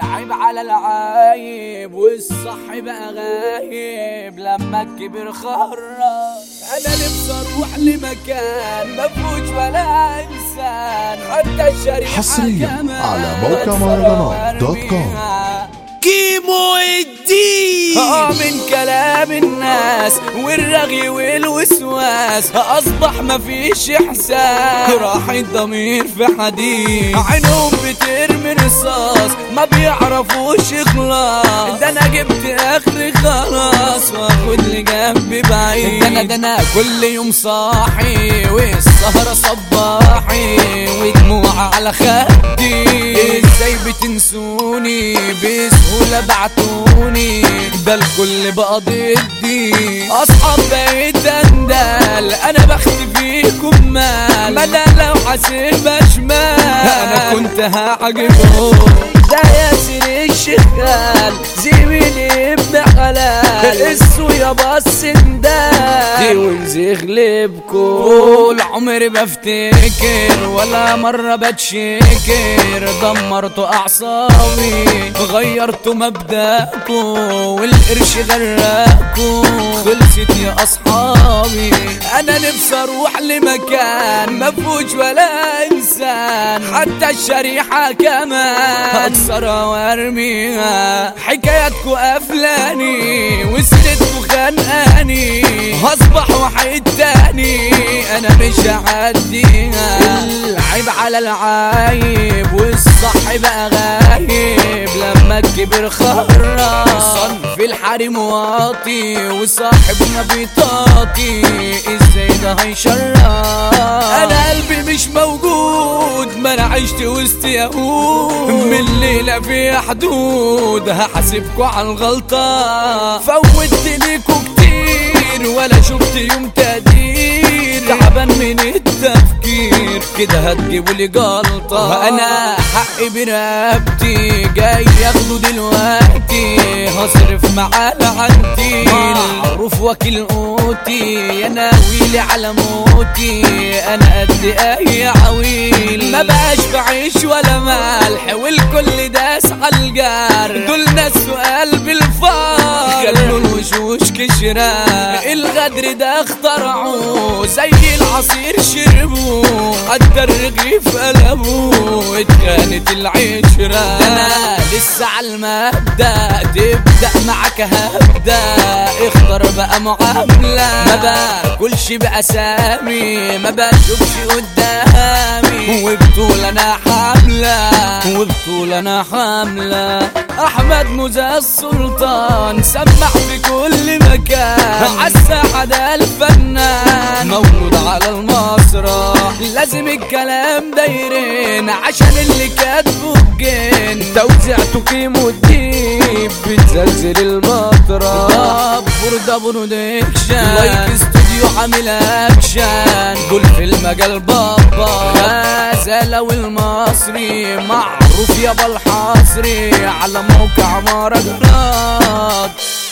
العيب على العايب والصح بقى غايب لما الكبر خرج انا نفسي اروح لمكان ما فيهوش ولا انسان حتى الشريحه حصرياً كمان على موقع مهرجانات دوت كوم. وارميها. كيمو الدين اه من كلام الناس والرغي والوسواس اصبح مفيش احساس راح الضمير في حديد عينهم بترمي رصاص ما بيعرفوش اخلاص ده انا جبت اخري خلاص واخد لي جنبي بعيد ده انا ده انا كل يوم صاحي والسهرة صباحي ودموع على خدي ازاي بتنسوني بسهولة بعتوني ده الكل بقى ضدي اصحاب بقيت اندال انا بختي فيكم مال ما انا لو حاسبها شمال انا كنت هعجبهم ده ياسر الشغال زميلي ابن حلال السو يا بس اندال ويلز يغلبكم طول عمري بفتكر ولا مرة بتشكر دمرتوا اعصابي غيرتوا مبدأكم والقرش غرقكم خلصت يا اصحابي انا نفسي اروح لمكان ما فيهوش ولا انسان حتى الشريحة كمان اكسرها وارميها حكاياتكوا قفلاني وسيرتكوا خانقاني هصبح واحد تاني انا مش هعديها العيب على العايب والصح بقى غايب لما الكبر خرج صنف الحريم واطي وصاحبنا بيطاطي ازاي ده هيشرف انا قلبي مش موجود ما انا عشت وسط يهود من الليله في حدود هحاسبكوا على الغلطه فوتت ليكوا كتير ولا شفت يوم تقدير تعبان من التفكير كده هتجيبوا لي جلطة أنا حقي برقبتي جاي ياخده دلوقتي هصرف معاه لعنتي معروف وكيل قوتي أنا ويلي على موتي أنا قد أي عويل ما بقاش بعيش ولا ملح والكل داس على الجار دول ناس وقلب الفار خلوا الوشوش كشرة الغدر ده اخترعوه زي العصير شربوه حتى الرغيف قلبوه اتكانت العشرة انا لسه على المبدأ تبدأ معاك هبدأ اختار بقى معاملة ما باكلش بأسامي ما بشوفش قدامي وبطول انا حاملة وبطول انا حاملة احمد موزة السلطان سمع في كل مكان عالساحة ده الفنان مولود على المسرح لازم الكلام دايرين عشان اللي كاتبه الجن توزيعته كيمو الديب بتزلزل المطرح بردة برودكشن لايك استوديو عامل اكشن قول في المجال بابا غزالة والمصري معروف يابا الحصري على موقع مهرجانات